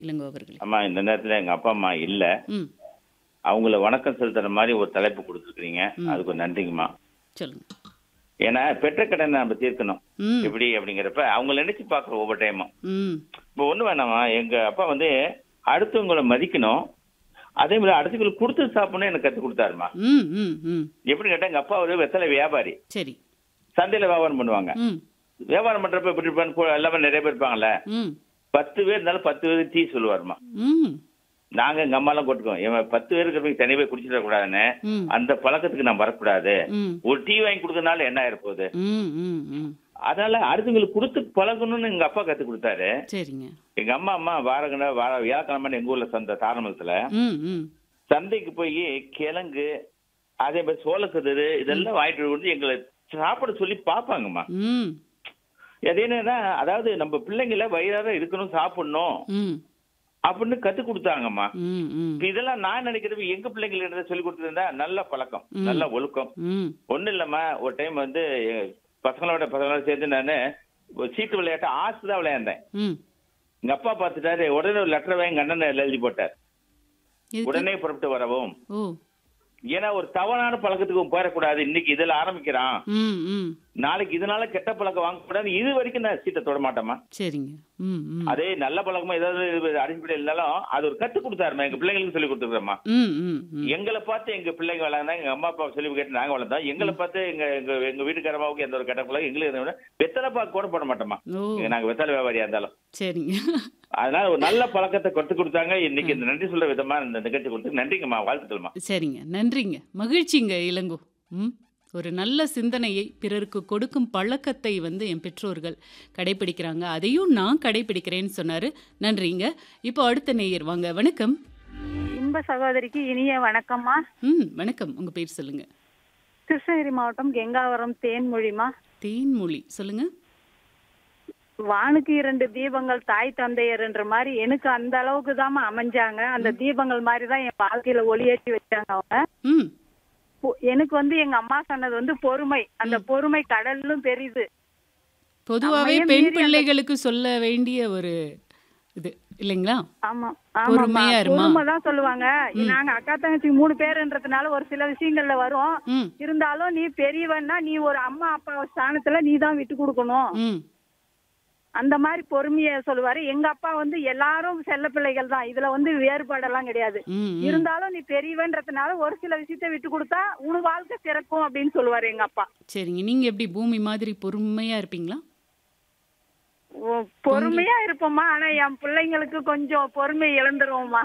இளங்கோ அவர்களே அம்மா இந்த நேரத்துல எங்க அப்பா அம்மா இல்ல ம் அவங்கள வணக்கம் செலுத்துற மாதிரி ஒரு தலைப்பு கொடுத்துருக்கீங்க அதுக்கு ஒரு நன்றிங்கம்மா சொல்லுங்க ஏன்னா பெற்ற கடனை நம்ம தீர்க்கணும் ம் எப்படி அப்படிங்கிறப்ப அவங்க நினைச்சு பாக்குறோம் ஒவ்வொரு டைமும் ம் இப்போ ஒண்ணு வேணாமா எங்க அப்பா வந்து அடுத்தவங்களை மதிக்கணும் அதே மாதிரி அடுத்தவங்களுக்கு கொடுத்து சாப்பிடணும் எனக்கு கத்து கொடுத்தாருமா ம் ம் ம் எப்படி கேட்டா எங்க அப்பா ஒரு வெத்தலை வியாபாரி சரி சந்தையில வியாபாரம் பண்ணுவாங்க ம் வியாபாரம் பண்றப்ப எப்படி இருப்பான்னு போ- எல்லாமே நிறைய பேர் இருப்பாங்கல்ல ம் பத்து பேர் இருந்தாலும் பத்து பேர் டீ சொல்லுவாருமா ம் நாங்க எங்க அம்மாலாம் கொட்டுக்கோம் இவன் பத்து பேர் இருக்கிறவங்க தனி போய் குடிச்சிட கூடாதுன்னு ம் அந்த பழக்கத்துக்கு நான் வரக்கூடாது ம் ஒரு டீ வாங்கி கொடுக்கறதுனால என்ன ஆயிருப்போகுது ம் ம் ம் அதனால அடுத்தவங்களுக்கு கொடுத்து பழகணும்னு எங்க அப்பா கத்து கொடுத்தாரு சரிங்க எங்க அம்மா அம்மா வாரங்கன வார வியாழக்கிழமை எங்க ஊர்ல சந்தை தாரமலத்துல ம் ம் சந்தைக்கு போய் கிழங்கு அதே மாதிரி சோளக்கதிரு இதெல்லாம் வாங்கிட்டு வந்து எங்களை சாப்பிட சொல்லி பார்ப்பாங்கம்மா ம் அது என்னன்னா அதாவது நம்ம பிள்ளைங்கள வயிறார இருக்கணும் சாப்பிடணும் ம் அப்படின்னு கத்து கொடுத்தாங்கம்மா ம் ம் இப்ப இதெல்லாம் நான் நினைக்கிறது எங்க பிள்ளைங்களுக்கு சொல்லி கொடுத்துருந்தா நல்ல பழக்கம் நல்ல ஒழுக்கம் ம் ஒண்ணும் இல்லம்மா ஒரு டைம் வந்து எ- பசங்களோட பசங்களோட சேர்ந்து நான் சீட்டு விளையாட்டு ஆசை தான் விளையாண்டேன் ம் எங்க அப்பா பார்த்துட்டாரு உடனே ஒரு லெட்டர் வாங்கி எங்க அண்ணன் எழுதி போட்டார் எதுக்கு? உடனே புறப்பட்டு வரவும் ஓ ஏன்னா ஒரு தவறான பழக்கத்துக்கு போயிடக்கூடாது இன்னைக்கு இதுல ஆரம்பிக்கிறான் ம் ம் நாளைக்கு இதனால கெட்ட பழக்கம் வாங்கக்கூடாது இது வரைக்கும் நான் சீட்டை தொட மாட்டேமா சரிங்க ம் ம் அதே நல்ல பழக்கமா ஏதாவது அடிப்படை இருந்தாலும் அது ஒரு கத்து கொடுத்தாருமா எங்க பிள்ளைங்களுக்கு சொல்லி கொடுத்துருக்கோமா ம் ம் ம் எங்களை பார்த்து எங்க பிள்ளைங்க வளர்ந்தாங்க எங்க அம்மா அப்பா சொல்லி கேட்டு நாங்க வளர்ந்தோம் எங்களை பார்த்து எங்க எங்க எங்க வீட்டுக்காரமாவுக்கு எந்த ஒரு கெட்ட பழக்கம் எங்களுக்கு எந்த ஒரு வெத்தலை பாக்கு கூட போட மாட்டோமா ஓ நாங்க வெத்தலை வியாபாரியா இருந்தாலும் சரிங்க அதனால ஒரு நல்ல பழக்கத்தை கற்றுக் கொடுத்தாங்க இன்னைக்கு இந்த நன்றி சொல்ற விதமா இந்த நிகழ்ச்சி கொடுத்து நன்றிங்கம்மா வாழ்த்துக்கள்மா சரிங்க நன்றிங்க மகிழ்ச்சிங்க இளங்கோ ம் ஒரு நல்ல சிந்தனையை பிறருக்கு கொடுக்கும் பழக்கத்தை வந்து என் பெற்றோர்கள் கடைபிடிக்கிறாங்க அதையும் நான் கடைபிடிக்கிறேன்னு சொன்னாரு நன்றிங்க இப்போ அடுத்த நேயர் வாங்க வணக்கம் இன்ப சகோதரிக்கு இனிய வணக்கம்மா ம் வணக்கம் உங்க பேர் சொல்லுங்க கிருஷ்ணகிரி மாவட்டம் கெங்காவரம் தேன்மொழிமா தேன்மொழி சொல்லுங்க வானுக்கு இரண்டு தீபங்கள் தாய் தந்தையர்ன்ற மாதிரி எனக்கு அந்த அளவுக்கு தாம்மா அமைஞ்சாங்க அந்த தீபங்கள் மாதிரி தான் என் வாழ்க்கையில ஒளியேற்றி வச்சாங்க அவங்க ம் பொ- எனக்கு வந்து எங்க அம்மா சொன்னது வந்து பொறுமை அந்த பொறுமை கடலும் பெரிது பொதுவாகவே நம்மையே பெண் மீறி அந்த- பிள்ளைகளுக்கு சொல்ல வேண்டிய ஒரு இது இல்லைங்களா ஆமா பொறுமையா ஆமா இருமா. பொறுமை தான் சொல்லுவாங்க நாங்க அக்கா தங்கச்சி மூணு பேருன்றதுனால ஒரு சில விஷயங்கள்ல வரும் ம் இருந்தாலும் நீ பெரியவன்னா நீ ஒரு அம்மா அப்பா ஸ்தானத்துல நீ தான் விட்டு கொடுக்கணும் ம் அந்த மாதிரி பொறுமைய சொல்லுவாரு எங்க அப்பா வந்து எல்லாரும் செல்ல பிள்ளைகள் தான் இதுல வந்து வேறுபாடெல்லாம் கிடையாது ம் ம். இருந்தாலும் நீ பெரியவன்றதுனால ஒரு சில விஷயத்த விட்டு கொடுத்தா உன் வாழ்க்கை சிறக்கும் அப்படின்னு சொல்லுவாரு எங்க அப்பா சரிங்க நீங்க எப்படி பூமி மாதிரி பொறுமையா இருப்பீங்களா ஓ, பொறுமையா இருப்போம்மா ஆனா என் பிள்ளைங்களுக்கு கொஞ்சம் பொறுமை இழந்துருவோம்மா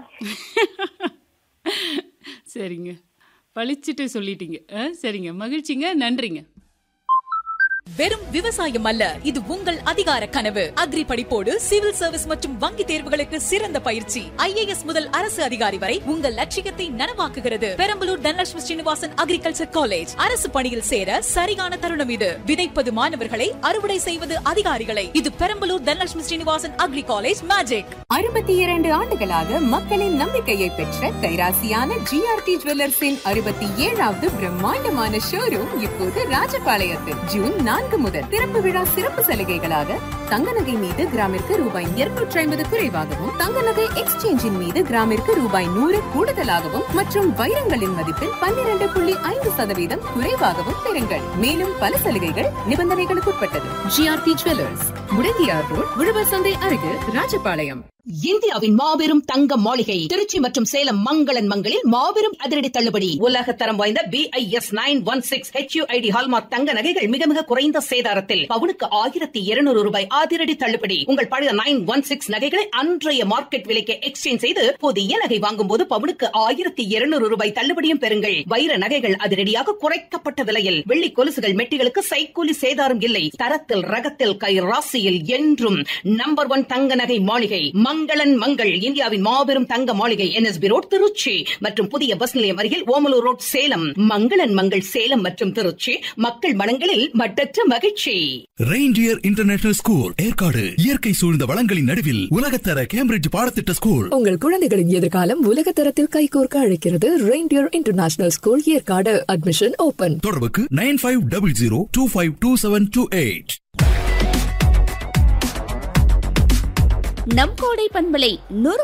சரிங்க பளிச்சிட்டு சொல்லிட்டீங்க ஆ, சரிங்க மகிழ்ச்சிங்க நன்றிங்க வெறும் விவசாயம் அல்ல இது உங்கள் அதிகார கனவு அக்ரி படிப்போடு சிவில் சர்வீஸ் மற்றும் வங்கி தேர்வுகளுக்கு சிறந்த பயிற்சி ஐஏஎஸ் முதல் அரசு அதிகாரி வரை உங்கள் லட்சியத்தை நனவாக்குகிறது பெரம்பலூர் தனலட்சுமி ஸ்ரீனிவாசன் அக்ரிகல்ச்சர் காலேஜ் அரசு பணியில் சேர சரியான தருணம் இது விதைப்பது மாணவர்களை அறுவடை செய்வது அதிகாரிகளை இது Perambalur Dhanalakshmi Srinivasan agri college magic அறுபத்தி இரண்டு ஆண்டுகளாக மக்களின் நம்பிக்கையை பெற்ற கைராசியான ஜிஆர்டி ஜுவல்லர்ஸின் அறுபத்தி ஏழாவது பிரம்மாண்டமான ஷோரூம் இப்போது ராஜபாளையத்தில் ஜூன் நான்கு முதல் திறப்பு விழா சிறப்பு சலுகைகளாக தங்க நகை மீது கிராமிற்கு ரூபாய் இருநூற்றி ஐம்பது குறைவாகவும் தங்க நகை எக்ஸ்சேஞ்சின் மீது கிராமிற்கு ரூபாய் நூறு கூடுதலாகவும் மற்றும் வைரங்களின் மதிப்பில் பன்னிரண்டு புள்ளி ஐந்து சதவீதம் குறைவாகவும் பெறுங்கள் மேலும் பல சலுகைகள் நிபந்தனைகளுக்கு உட்பட்டது ஜிஆர்டி ஜுவல்லர்ஸ் முடங்கியார் ரோட் உழவர் சந்தை அருகில் ராஜபாளையம் இந்தியாவின் மாபெரும் தங்க மாளிகை திருச்சி மற்றும் சேலம் மங்களன் மங்களில் மாபெரும் அதிரடி தள்ளுபடி உலக தரம் வாய்ந்த BIS nine one six HUID hallmark தங்க நகைகள் மிக மிக குறைந்த சேதாரத்தில் பவுனுக்கு ஆயிரத்தி இருநூறு ரூபாய் அதிரடி தள்ளுபடி உங்கள் பழைய நைன் ஒன் சிக்ஸ் நகைகளை அன்றைய மார்க்கெட் விலைக்கு எக்ஸ்சேஞ்ச் செய்து புதிய நகை வாங்கும் போது பவுனுக்கு ஆயிரத்தி இருநூறு ரூபாய் தள்ளுபடியும் பெறுங்கள் வைர நகைகள் அதிரடியாக குறைக்கப்பட்ட விலையில் வெள்ளி கொலுசுகள் மெட்டிகளுக்கு சைக்கூலி சேதாரம் இல்லை தரத்தில் ரகத்தில் கை ராசியில் என்றும் நம்பர் ஒன் தங்க நகை மாளிகை மங்களன் மங்கள் இந்தியாவின் மாபெரும் தங்க மாளிகை என்எஸ்பி ரோட் திருச்சி மற்றும் புதிய பஸ் நிலையம் அருகில் ஓமலூர் ரோட் சேலம் மங்களன் மங்கள் சேலம் மற்றும் திருச்சி மக்கள் மனங்களில் மட்டற்ற மகிழ்ச்சி ரெயின்டியர் இன்டர்நேஷனல் ஸ்கூல் ஏற்காடு இயற்கை சூழ்ந்த வளங்களின் நடுவில் உலகத்தர கேம்பிரிட்ஜ் பாடத்திட்ட ஸ்கூல் உங்கள் குழந்தைகளின் எதிர்காலம் உலக தரத்தில் கைகோர்க்க அழைக்கிறது reindeer international school Yercaud admission open தொடர்புக்கு nine five double zero two five two seven two eight நம் கோடை பண்பலை நூறு